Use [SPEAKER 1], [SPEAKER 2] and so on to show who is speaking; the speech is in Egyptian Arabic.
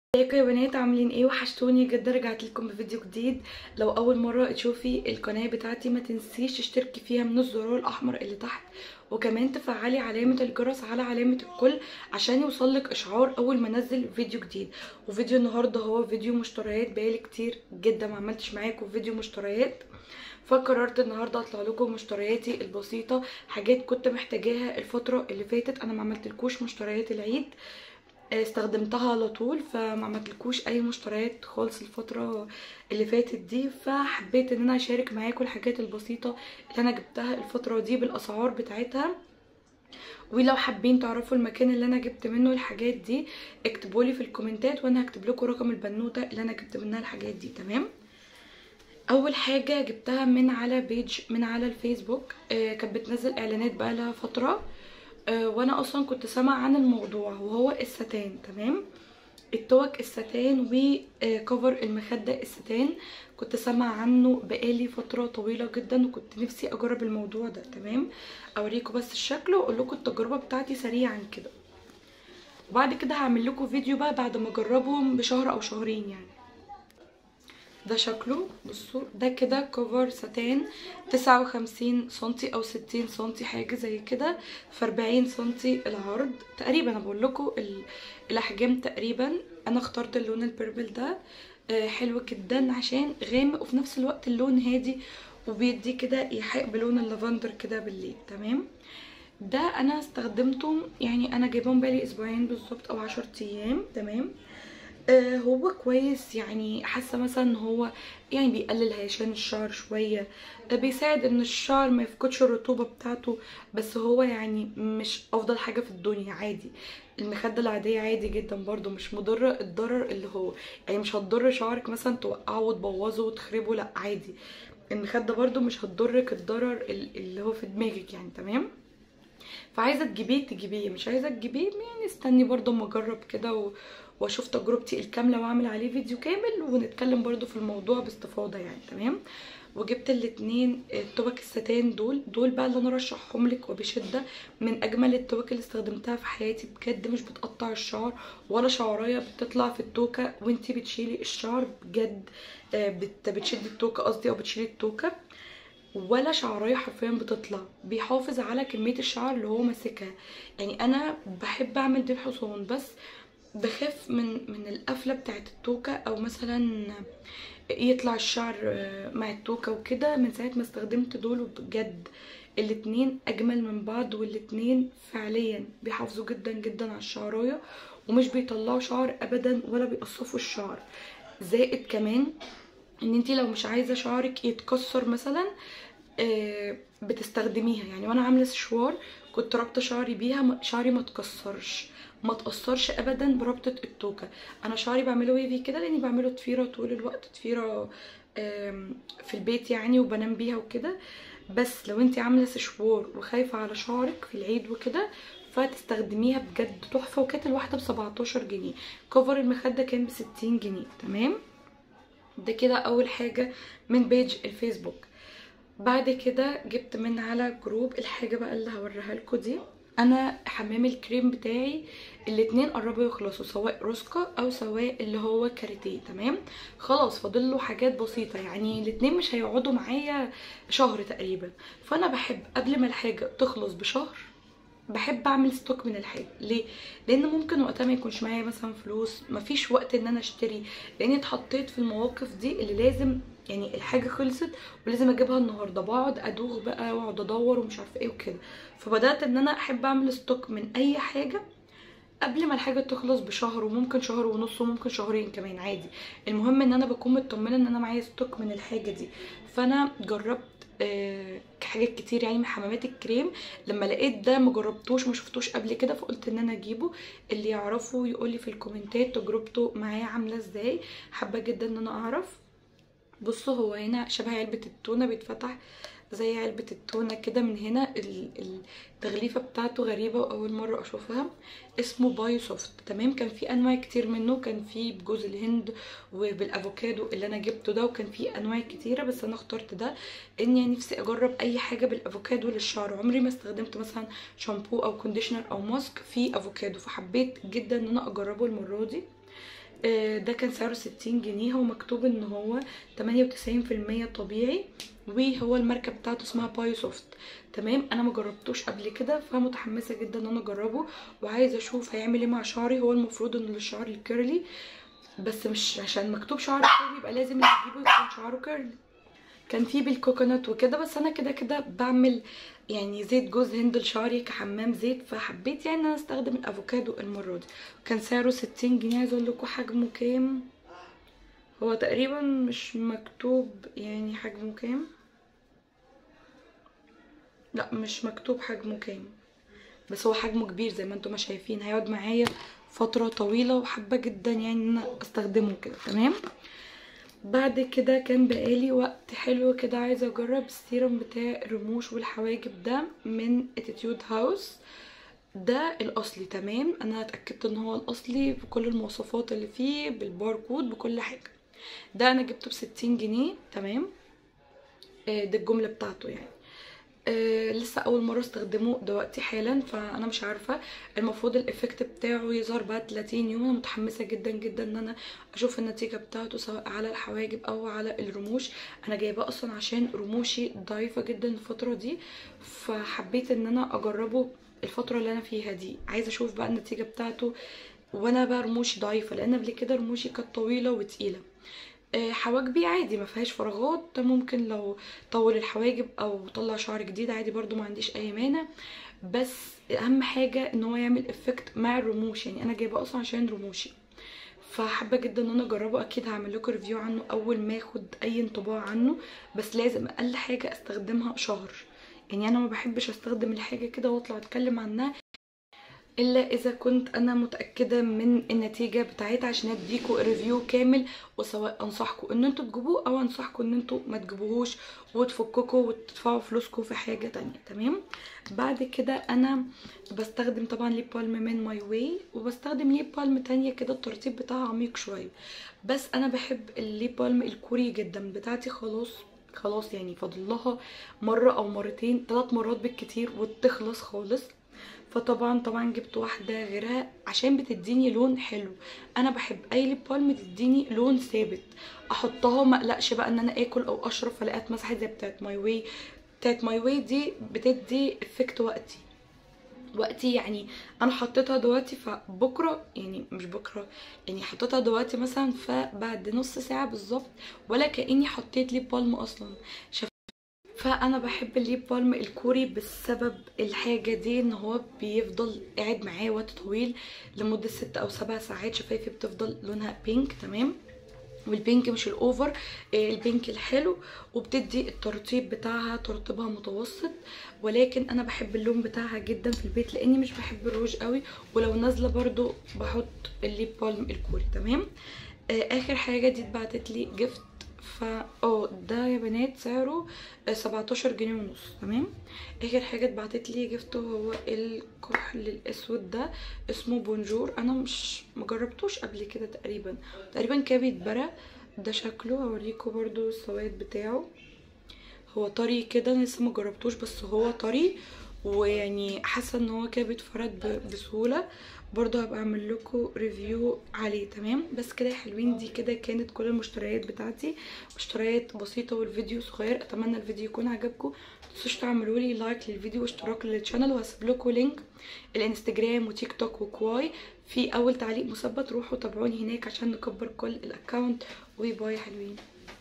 [SPEAKER 1] ازيكم يا بنات عاملين ايه وحشتوني جدا رجعت لكم بفيديو جديد لو اول مره تشوفي القناه بتاعتي ما تنسيش تشتركي فيها من الزرار الاحمر اللي تحت وكمان تفعلي علامه الجرس على علامه الكل عشان يوصلك اشعار اول ما انزل فيديو جديد وفيديو النهارده هو فيديو مشتريات بقالي كتير جدا ما عملتش معاكم فيديو مشتريات فقررت النهارده اطلع لكم مشترياتي البسيطه حاجات كنت محتاجاها الفتره اللي فاتت انا ما عملتلكوش مشتريات العيد استخدمتها على طول فما عملتلكوش اي مشتريات خالص الفتره اللي فاتت دي فحبيت ان انا اشارك معاكم الحاجات البسيطه اللي انا جبتها الفتره دي بالاسعار بتاعتها ولو حابين تعرفوا المكان اللي انا جبت منه الحاجات دي اكتبولي في الكومنتات وانا هكتب لكم رقم البنوته اللي انا جبت منها الحاجات دي تمام اول حاجه جبتها من على بيج من على الفيسبوك آه كانت بتنزل اعلانات بقى لها فتره آه وانا اصلا كنت سامعه عن الموضوع وهو الستان تمام التوك الستان وكفر المخده الستان كنت سامعه عنه بقالي فتره طويله جدا وكنت نفسي اجرب الموضوع ده تمام اوريكم بس الشكل واقول لكم التجربه بتاعتي سريعا كده وبعد كده هعمل لكم فيديو بقى بعد ما اجربهم بشهر او شهرين يعني ده شكله بصوا ده كده كفر ستان تسعة وخمسين سنتي او ستين سنتي حاجة زي كده في اربعين سنتي العرض تقريبا انا بقول لكم الاحجام تقريبا انا اخترت اللون البيربل ده حلو جدا عشان غامق وفي نفس الوقت اللون هادي وبيدي كده ايحاء بلون اللافندر كده بالليل تمام ده انا استخدمته يعني انا جايبهم بقالي اسبوعين بالظبط او عشر ايام تمام آه هو كويس يعني حاسه مثلا ان هو يعني بيقلل هيشان الشعر شويه آه بيساعد ان الشعر ما يفقدش الرطوبه بتاعته بس هو يعني مش افضل حاجه في الدنيا عادي المخده العاديه عادي جدا برضو مش مضره الضرر اللي هو يعني مش هتضر شعرك مثلا توقعه وتبوظه وتخربه لا عادي المخده برضو مش هتضرك الضرر اللي هو في دماغك يعني تمام فعايزه تجيبيه تجيبيه مش عايزه تجيبيه يعني استني برضو اما اجرب كده و... واشوف تجربتي الكامله واعمل عليه فيديو كامل ونتكلم برضو في الموضوع باستفاضه يعني تمام وجبت الاتنين التوك الستان دول دول بقى اللي انا رشحهم لك وبشده من اجمل التوك اللي استخدمتها في حياتي بجد مش بتقطع الشعر ولا شعرايه بتطلع في التوكه وانتي بتشيلي الشعر بجد بت بتشدي التوكه قصدي او بتشيلي التوكه ولا شعرايه حرفيا بتطلع بيحافظ على كميه الشعر اللي هو ماسكها يعني انا بحب اعمل دي الحصان بس بخاف من من القفله بتاعت التوكه او مثلا يطلع الشعر مع التوكه وكده من ساعه ما استخدمت دول بجد الاتنين اجمل من بعض والاتنين فعليا بيحافظوا جدا جدا على الشعرايه ومش بيطلعوا شعر ابدا ولا بيقصفوا الشعر زائد كمان ان انتي لو مش عايزه شعرك يتكسر مثلا بتستخدميها يعني وانا عامله سشوار كنت رابطه شعري بيها شعري ما تكسرش ما تاثرش ابدا بربطه التوكه انا شعري بعمله ويفي كده لاني بعمله ضفيره طول الوقت ضفيره في البيت يعني وبنام بيها وكده بس لو انت عامله سشوار وخايفه على شعرك في العيد وكده فتستخدميها بجد تحفه وكانت الواحده ب 17 جنيه كفر المخده كان ب 60 جنيه تمام ده كده اول حاجه من بيج الفيسبوك بعد كده جبت من على جروب الحاجه بقى اللي هوريها لكم دي انا حمام الكريم بتاعي الاتنين قربوا يخلصوا سواء روسكا او سواء اللي هو كاريتيه تمام خلاص فاضل له حاجات بسيطه يعني الاتنين مش هيقعدوا معايا شهر تقريبا فانا بحب قبل ما الحاجه تخلص بشهر بحب اعمل ستوك من الحاجه ليه لان ممكن وقتها ما يكونش معايا مثلا فلوس مفيش وقت ان انا اشتري لاني اتحطيت في المواقف دي اللي لازم يعني الحاجه خلصت ولازم اجيبها النهارده بقعد ادوغ بقى واقعد ادور ومش عارفه ايه وكده فبدات ان انا احب اعمل ستوك من اي حاجه قبل ما الحاجه تخلص بشهر وممكن شهر ونص وممكن شهرين كمان عادي المهم ان انا بكون مطمنه ان انا معايا ستوك من الحاجه دي فانا جربت أه حاجات كتير يعني من حمامات الكريم لما لقيت ده مجربتوش ما شفتوش قبل كده فقلت ان انا اجيبه اللي يعرفه يقولي في الكومنتات تجربته معايا عامله ازاي حابه جدا ان انا اعرف بصوا هو هنا شبه علبه التونه بيتفتح زي علبة التونة كده من هنا التغليفة بتاعته غريبة وأول مرة أشوفها اسمه بايو سوفت تمام كان في أنواع كتير منه كان في بجوز الهند وبالأفوكادو اللي أنا جبته ده وكان في أنواع كتيرة بس أنا اخترت ده إن يعني نفسي أجرب أي حاجة بالأفوكادو للشعر عمري ما استخدمت مثلا شامبو أو كونديشنر أو ماسك فيه أفوكادو فحبيت جدا إن أنا أجربه المرة دي آه، ده كان سعره 60 جنيه هو مكتوب ان هو 98% طبيعي وهو الماركه بتاعته اسمها باي سوفت تمام انا ما جربتوش قبل كده فمتحمسه جدا ان انا اجربه وعايزه اشوف هيعمل ايه مع شعري هو المفروض ان الشعر الكيرلي بس مش عشان مكتوب شعر كيرلي يبقى لازم اللي تجيبه يكون شعره كيرلي كان فيه بالكوكونات وكده بس انا كده كده بعمل يعني زيت جوز هند لشعري كحمام زيت فحبيت يعني ان انا استخدم الافوكادو المره دي كان سعره 60 جنيه عايزه اقول لكم حجمه كام هو تقريبا مش مكتوب يعني حجمه كام لا مش مكتوب حجمه كام بس هو حجمه كبير زي ما انتم ما شايفين هيقعد معايا فتره طويله وحابه جدا يعني ان انا استخدمه كده تمام بعد كده كان بقالي وقت حلو كده عايزه اجرب السيرم بتاع الرموش والحواجب ده من اتيتيود هاوس ده الاصلي تمام انا اتاكدت ان هو الاصلي بكل المواصفات اللي فيه بالباركود بكل حاجه ده انا جبته بستين جنيه تمام آه، ده الجمله بتاعته يعني آه لسه اول مره استخدمه دلوقتي حالا فانا مش عارفه المفروض الايفكت بتاعه يظهر بعد 30 يوم انا متحمسه جدا جدا ان انا اشوف النتيجه بتاعته سواء على الحواجب او على الرموش انا جايباه اصلا عشان رموشي ضعيفه جدا الفتره دي فحبيت ان انا اجربه الفتره اللي انا فيها دي عايزه اشوف بقى النتيجه بتاعته وانا بقى رموشي ضعيفه لان قبل كده رموشي كانت طويله وتقيله آه، حواجبي عادي ما فيهاش فراغات ده ممكن لو طول الحواجب او طلع شعر جديد عادي برضو ما عنديش اي مانع بس اهم حاجه ان هو يعمل افكت مع الرموش يعني انا جايبه اصلا عشان رموشي فحابه جدا ان انا اجربه اكيد هعمل لكم ريفيو عنه اول ما اخد اي انطباع عنه بس لازم اقل حاجه استخدمها شهر يعني انا ما بحبش استخدم الحاجه كده واطلع اتكلم عنها الا اذا كنت انا متاكده من النتيجه بتاعتها عشان اديكوا ريفيو كامل وسواء انصحكم ان انتوا تجيبوه او انصحكم ان انتوا ما تجيبوهوش وتفككوا وتدفعوا فلوسكم في حاجه تانية تمام بعد كده انا بستخدم طبعا ليب بالم من ماي واي وبستخدم ليب بالم تانية كده الترطيب بتاعها عميق شويه بس انا بحب الليب بالم الكوري جدا بتاعتي خلاص خلاص يعني فاضل لها مره او مرتين ثلاث مرات بالكتير وتخلص خالص فطبعا طبعا جبت واحده غيرها عشان بتديني لون حلو انا بحب اي ليب بالم تديني لون ثابت احطها ما اقلقش بقى ان انا اكل او اشرب فلاقيها اتمسحت زي بتاعت ماي واي بتاعت ماي واي دي بتدي افكت وقتي وقتي يعني انا حطيتها دلوقتي فبكره يعني مش بكره يعني حطيتها دلوقتي مثلا فبعد نص ساعه بالظبط ولا كاني حطيت ليب بالم اصلا شف فانا بحب الليب بالم الكوري بسبب الحاجه دي ان هو بيفضل قاعد معايا وقت طويل لمده ست او سبع ساعات شفايفي بتفضل لونها بينك تمام والبينك مش الاوفر آه، البينك الحلو وبتدي الترطيب بتاعها ترطيبها متوسط ولكن انا بحب اللون بتاعها جدا في البيت لاني مش بحب الروج قوي ولو نازله برضو بحط الليب بالم الكوري تمام آه، اخر حاجه دي اتبعتت لي جفت فا اه ده يا بنات سعره آه، 17 جنيه ونص تمام اخر حاجه اتبعتت لي جفته هو الكحل الاسود ده اسمه بونجور انا مش مجربتوش قبل كده تقريبا تقريبا كان بيتبرى ده شكله هوريكم برضو السواد بتاعه هو طري كده انا لسه مجربتوش بس هو طري ويعني حاسه ان هو كده بيتفرد ب- بسهوله برضه هبقى اعمل لكم ريفيو عليه تمام بس كده يا حلوين دي كده كانت كل المشتريات بتاعتي مشتريات بسيطه والفيديو صغير اتمنى الفيديو يكون عجبكم متنسوش تعملوا لي لايك للفيديو واشتراك للشانل وهسيب لكم لينك الانستجرام وتيك توك وكواي في اول تعليق مثبت روحوا تابعوني هناك عشان نكبر كل الاكونت وباي يا حلوين